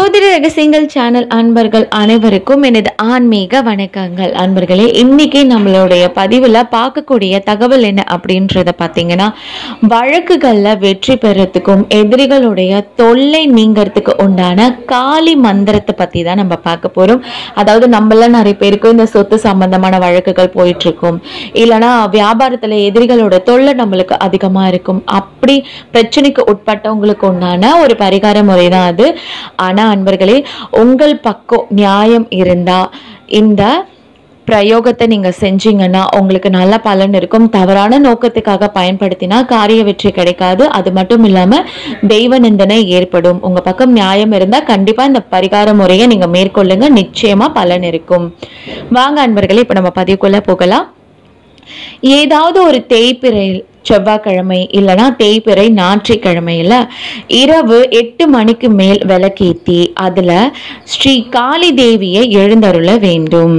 ஜோதிட ரகசியங்கள் சேனல் அன்பர்கள் அனைவருக்கும் எனது ஆன்மீக வணக்கங்கள் அன்பர்களே இன்னைக்கு நம்மளுடைய பதிவில் பார்க்கக்கூடிய தகவல் என்ன அப்படின்றத பார்த்தீங்கன்னா வழக்குகளில் வெற்றி பெறத்துக்கும் எதிரிகளுடைய தொல்லை நீங்கிறதுக்கு உண்டான காளி மந்திரத்தை பற்றி தான் நம்ம பார்க்க போகிறோம் அதாவது நம்மள நிறைய பேருக்கு இந்த சொத்து சம்பந்தமான வழக்குகள் போயிட்டு இருக்கும் இல்லைன்னா வியாபாரத்தில் எதிரிகளோட தொல்லை நம்மளுக்கு அதிகமாக இருக்கும் அப்படி பிரச்சனைக்கு உட்பட்டவங்களுக்கு உண்டான ஒரு பரிகார முறை தான் அது ஆனா அன்பர்களே உங்கள் பக்கம் நியாயம் இருந்தா இந்த பிரயோகத்தை நீங்க செஞ்சீங்கன்னா உங்களுக்கு நல்ல பலன் இருக்கும் தவறான நோக்கத்துக்காக பயன்படுத்தினா காரிய வெற்றி கிடைக்காது அது மட்டும் இல்லாம தெய்வ நிந்தனை ஏற்படும் உங்க பக்கம் நியாயம் இருந்தா கண்டிப்பா இந்த பரிகார முறையை நீங்க மேற்கொள்ளுங்க நிச்சயமா பலன் இருக்கும் வாங்க அன்பர்களே இப்ப நம்ம பதிவுக்குள்ள போகலாம் ஏதாவது ஒரு தேய்பிறை செவ்வாய்க்கிழமை இல்லைன்னா தேய்பிறை ஞாயிற்றுக்கிழமையில இரவு எட்டு மணிக்கு மேல் விளக்கேத்தி அதுல ஸ்ரீ காளி தேவியை எழுந்தருள வேண்டும்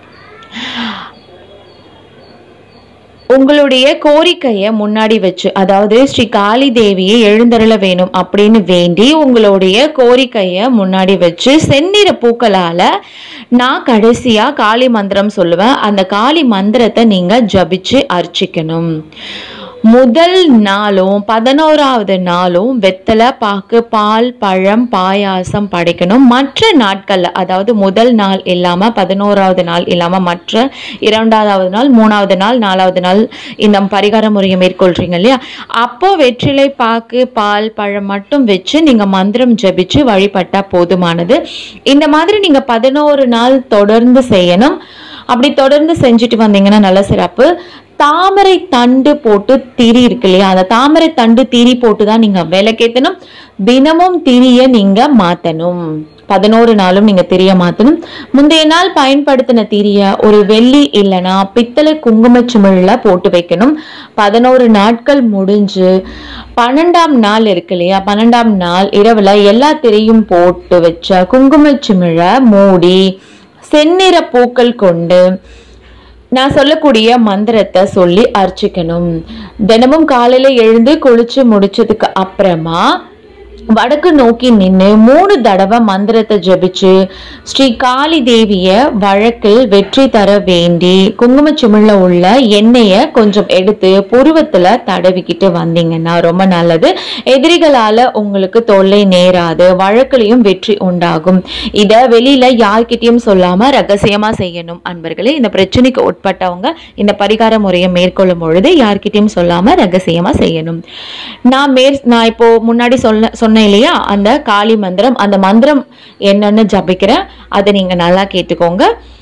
உங்களுடைய கோரிக்கையை முன்னாடி வச்சு அதாவது ஸ்ரீ காளி தேவியை எழுந்தருள வேணும் அப்படின்னு வேண்டி உங்களுடைய கோரிக்கையை முன்னாடி வச்சு செந்நிற பூக்களால நான் கடைசியா காளி மந்திரம் சொல்லுவேன் அந்த காளி மந்திரத்தை நீங்க ஜபிச்சு அர்ச்சிக்கணும் முதல் நாளும் பதினோராவது நாளும் வெத்தலை பாக்கு பால் பழம் பாயாசம் படைக்கணும் மற்ற நாட்கள்ல அதாவது முதல் நாள் இல்லாம பதினோராவது நாள் இல்லாம மற்ற இரண்டாவது நாள் மூணாவது நாள் நாலாவது நாள் இந்த பரிகார முறையை மேற்கொள்றீங்க இல்லையா அப்போ வெற்றிலை பாக்கு பால் பழம் மட்டும் வச்சு நீங்க மந்திரம் ஜபிச்சு வழிபட்டா போதுமானது இந்த மாதிரி நீங்க பதினோரு நாள் தொடர்ந்து செய்யணும் அப்படி தொடர்ந்து செஞ்சுட்டு வந்தீங்கன்னா நல்ல சிறப்பு தாமரை தண்டு போட்டு திரி இருக்கு இல்லையா அந்த தாமரை தண்டு திரி போட்டு தான் நீங்க விளக்கேத்தணும் தினமும் திரிய நீங்க மாத்தணும் பதினோரு நாளும் நீங்க திரிய மாத்தணும் முந்தைய நாள் பயன்படுத்தின திரிய ஒரு வெள்ளி இல்லைன்னா பித்தளை குங்குமச்சுமிழ்ல போட்டு வைக்கணும் பதினோரு நாட்கள் முடிஞ்சு பன்னெண்டாம் நாள் இருக்கு இல்லையா பன்னெண்டாம் நாள் இரவுல எல்லா திரையும் போட்டு வச்ச குங்குமச்சுமிழ மூடி செந்நிற பூக்கள் கொண்டு நான் சொல்லக்கூடிய மந்திரத்தை சொல்லி அர்ச்சிக்கணும் தினமும் காலையில எழுந்து குளிச்சு முடிச்சதுக்கு அப்புறமா வடக்கு நோக்கி நின்று மூணு தடவை மந்திரத்தை ஜபிச்சு ஸ்ரீ காளி தேவிய வழக்கில் வெற்றி தர வேண்டி குங்குமச்சிமிழ்ல உள்ள எண்ணெயை கொஞ்சம் எடுத்து புருவத்துல தடவிக்கிட்டு வந்தீங்கன்னா ரொம்ப நல்லது எதிரிகளால உங்களுக்கு தொல்லை நேராது வழக்குலையும் வெற்றி உண்டாகும் இத வெளியில யார்கிட்டயும் சொல்லாம ரகசியமா செய்யணும் அன்பர்களே இந்த பிரச்சனைக்கு உட்பட்டவங்க இந்த பரிகார முறையை மேற்கொள்ளும் பொழுது யார்கிட்டயும் சொல்லாம ரகசியமா செய்யணும் நான் மேற் நான் இப்போ முன்னாடி சொன்ன சொன்னேன் இல்லையா அந்த காளி மந்திரம் அந்த மந்திரம் என்னன்னு ஜபிக்கிறேன் அதை நீங்க நல்லா கேட்டுக்கோங்க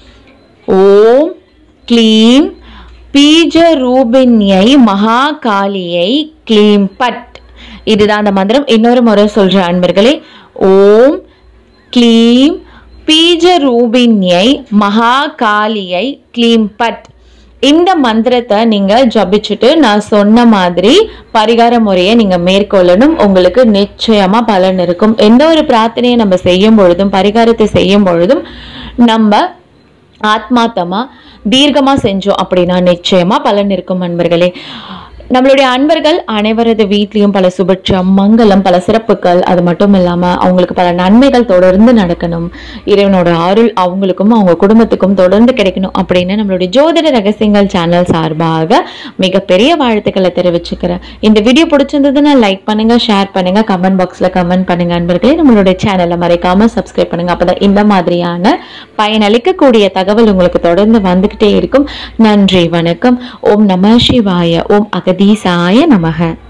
ஓம் க்ளீம் பீஜ ரூபின்யை மகா காளியை க்ளீம் பட் இதுதான் அந்த மந்திரம் இன்னொரு முறை சொல்ற அன்பர்களே ஓம் க்ளீம் பீஜ ரூபின்யை மகா காளியை க்ளீம் பட் இந்த மந்திரத்தை நீங்க ஜபிச்சுட்டு நான் சொன்ன மாதிரி பரிகார முறையை நீங்க மேற்கொள்ளணும் உங்களுக்கு நிச்சயமா பலன் இருக்கும் எந்த ஒரு பிரார்த்தனையை நம்ம செய்யும் பொழுதும் பரிகாரத்தை செய்யும் பொழுதும் நம்ம ஆத்மாத்தமா தீர்க்கமா செஞ்சோம் அப்படின்னா நிச்சயமா பலன் இருக்கும் அன்பர்களே நம்மளுடைய அன்பர்கள் அனைவரது வீட்லேயும் பல சுபட்சம் மங்களம் பல சிறப்புகள் அது மட்டும் இல்லாமல் அவங்களுக்கு பல நன்மைகள் தொடர்ந்து நடக்கணும் இறைவனோட அருள் அவங்களுக்கும் அவங்க குடும்பத்துக்கும் தொடர்ந்து கிடைக்கணும் அப்படின்னு நம்மளுடைய ஜோதிட ரகசியங்கள் சேனல் சார்பாக மிகப்பெரிய வாழ்த்துக்களை தெரிவிச்சுக்கிறேன் இந்த வீடியோ பிடிச்சிருந்ததுன்னா லைக் பண்ணுங்க ஷேர் பண்ணுங்க கமெண்ட் பாக்ஸில் கமெண்ட் பண்ணுங்க அன்பர்களே நம்மளுடைய சேனலை மறைக்காம சப்ஸ்கிரைப் பண்ணுங்க அப்பதான் இந்த மாதிரியான பயனளிக்கக்கூடிய தகவல் உங்களுக்கு தொடர்ந்து வந்துகிட்டே இருக்கும் நன்றி வணக்கம் ஓம் நம சிவாய ஓம் அகதீசாய நமக